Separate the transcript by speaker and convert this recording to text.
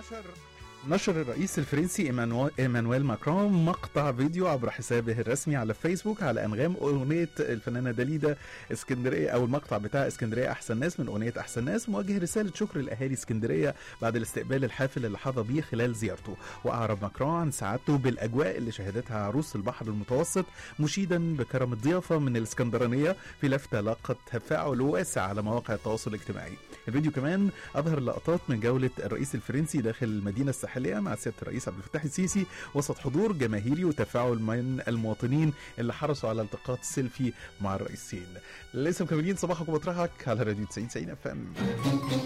Speaker 1: نشر نشر الرئيس الفرنسي إيمانو- ايمانويل ماكرون مقطع فيديو عبر حسابه الرسمي على فيسبوك على انغام اغنيه الفنانه داليدا اسكندريه او المقطع بتاع اسكندريه احسن ناس من اغنيه احسن ناس موجه رساله شكر لاهالي اسكندريه بعد الاستقبال الحافل اللي حظى بيه خلال زيارته واعرب ماكرون عن سعادته بالاجواء اللي شهدتها عروس البحر المتوسط مشيدا بكرم الضيافه من الاسكندرانيه في لفته لقت تفاعل واسع على مواقع التواصل الاجتماعي الفيديو كمان اظهر لقطات من جوله الرئيس الفرنسي داخل المدينه الساحليه مع سياده الرئيس عبد الفتاح السيسي وسط حضور جماهيري وتفاعل من المواطنين اللي حرصوا على التقاط سيلفي مع الرئيسين لسه مكملين صباحكم ومطرحك على راديو 90 90 اف ام